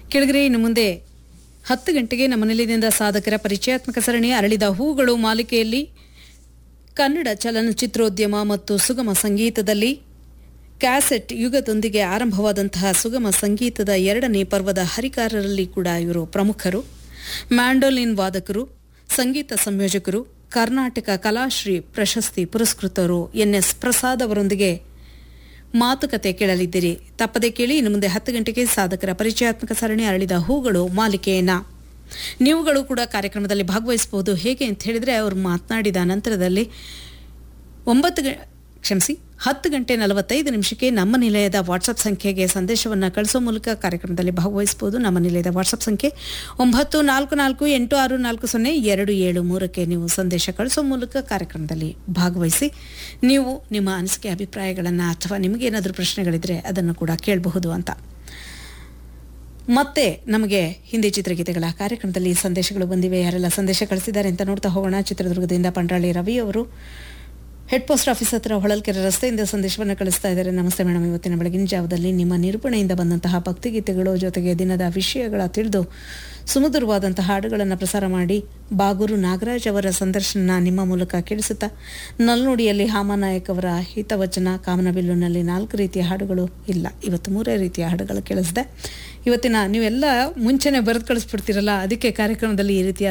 ಕೆಳಗರೆ ಇನ್ನು ಮುಂದೆ ಹತ್ತು ಗಂಟೆಗೆ ನಮ್ಮ ನಿಲಯದಿಂದ ಸಾಧಕರ ಪರಿಚಯಾತ್ಮಕ ಸರಣಿ ಅರಳಿದ ಹೂಗಳು ಮಾಲಿಕೆಯಲ್ಲಿ ಕನ್ನಡ ಚಲನಚಿತ್ರೋದ್ಯಮ ಮತ್ತು ಸುಗಮ ಸಂಗೀತದಲ್ಲಿ ಕ್ಯಾಸೆಟ್ ಯುಗದೊಂದಿಗೆ ಆರಂಭವಾದಂತಹ ಸುಗಮ ಸಂಗೀತದ ಎರಡನೇ ಪರ್ವದ ಹರಿಕಾರರಲ್ಲಿ ಕೂಡ ಇವರು ಪ್ರಮುಖರು ಮ್ಯಾಂಡೋಲಿನ್ ವಾದಕರು ಸಂಗೀತ ಸಂಯೋಜಕರು ಕರ್ನಾಟಕ ಕಲಾಶ್ರೀ ಪ್ರಶಸ್ತಿ ಪುರಸ್ಕೃತರು ಎನ್ಎಸ್ ಪ್ರಸಾದ್ ಅವರೊಂದಿಗೆ ಮಾತುಕತೆ ಕೇಳಲಿದ್ದೀರಿ ತಪ್ಪದೆ ಕೇಳಿ ಇನ್ನು ಮುಂದೆ ಹತ್ತು ಗಂಟೆಗೆ ಸಾಧಕರ ಪರಿಚಯಾತ್ಮಕ ಸರಣಿ ಅರಳಿದ ಹೂಗಳು ಮಾಲಿಕೆಯನ್ನ ನೀವುಗಳು ಕೂಡ ಕಾರ್ಯಕ್ರಮದಲ್ಲಿ ಭಾಗವಹಿಸಬಹುದು ಹೇಗೆ ಅಂತ ಹೇಳಿದ್ರೆ ಅವರು ಮಾತನಾಡಿದ ನಂತರದಲ್ಲಿ ಒಂಬತ್ತು ಗ ಕ್ಷಮಿಸಿ ಹತ್ತು ಗಂಟೆ ನಲವತ್ತೈದು ನಿಮಿಷಕ್ಕೆ ನಮ್ಮ ನಿಲಯದ ವಾಟ್ಸಪ್ ಸಂಖ್ಯೆಗೆ ಸಂದೇಶವನ್ನು ಕಳಿಸೋ ಮೂಲಕ ಕಾರ್ಯಕ್ರಮದಲ್ಲಿ ಭಾಗವಹಿಸಬಹುದು ನಮ್ಮ ನಿಲಯದ ವಾಟ್ಸಪ್ ಸಂಖ್ಯೆ ಒಂಬತ್ತು ನಾಲ್ಕು ನಾಲ್ಕು ಎಂಟು ಆರು ನಾಲ್ಕು ಸೊನ್ನೆ ಎರಡು ಏಳು ಮೂರಕ್ಕೆ ನೀವು ಸಂದೇಶ ಕಳಿಸೋ ಮೂಲಕ ಕಾರ್ಯಕ್ರಮದಲ್ಲಿ ಭಾಗವಹಿಸಿ ನೀವು ನಿಮ್ಮ ಅನಿಸಿಕೆ ಅಭಿಪ್ರಾಯಗಳನ್ನು ಅಥವಾ ನಿಮಗೇನಾದರೂ ಪ್ರಶ್ನೆಗಳಿದ್ರೆ ಅದನ್ನು ಕೂಡ ಕೇಳಬಹುದು ಅಂತ ಮತ್ತೆ ನಮಗೆ ಹಿಂದಿ ಚಿತ್ರಗೀತೆಗಳ ಕಾರ್ಯಕ್ರಮದಲ್ಲಿ ಸಂದೇಶಗಳು ಬಂದಿವೆ ಯಾರೆಲ್ಲ ಸಂದೇಶ ಕಳಿಸಿದ್ದಾರೆ ಅಂತ ನೋಡ್ತಾ ಹೋಗೋಣ ಚಿತ್ರದುರ್ಗದಿಂದ ಪಂಡ್ರಾಳಿ ರವಿ ಅವರು ಹೆಡ್ ಪೋಸ್ಟ್ ಆಫೀಸ್ ಹತ್ರ ಹೊಳಲ್ಕೆರೆ ರಸ್ತೆಯಿಂದ ಸಂದೇಶವನ್ನು ಕಳಿಸ್ತಾ ಇದ್ದಾರೆ ನಮಸ್ತೆ ಮೇಡಮ್ ಇವತ್ತಿನ ಬೆಳಗಿನ ಜಾವದಲ್ಲಿ ನಿಮ್ಮ ನಿರೂಪಣೆಯಿಂದ ಬಂದಂತಹ ಭಕ್ತಿಗೀತೆಗಳು ಜೊತೆಗೆ ದಿನದ ವಿಷಯಗಳ ತಿಳಿದು ಸುಮಧುರವಾದಂತಹ ಹಾಡುಗಳನ್ನು ಪ್ರಸಾರ ಮಾಡಿ ಬಾಗೂರು ನಾಗರಾಜ್ ಅವರ ಸಂದರ್ಶನ ನಿಮ್ಮ ಮೂಲಕ ಕೇಳಿಸುತ್ತಾ ನಲ್ನುಡಿಯಲ್ಲಿ ಹಾಮನಾಯಕ್ ಅವರ ಹಿತವಚನ ಕಾಮನಬಿಲ್ಲುನಲ್ಲಿ ನಾಲ್ಕು ರೀತಿಯ ಹಾಡುಗಳು ಇಲ್ಲ ಇವತ್ತು ಮೂರೇ ರೀತಿಯ ಹಾಡುಗಳು ಕೇಳಿಸಿದೆ ಇವತ್ತಿನ ನೀವೆಲ್ಲ ಮುಂಚೆನೆ ಬರೆದು ಕಳಿಸ್ಬಿಡ್ತೀರಲ್ಲ ಅದಕ್ಕೆ ಕಾರ್ಯಕ್ರಮದಲ್ಲಿ ಈ ರೀತಿಯ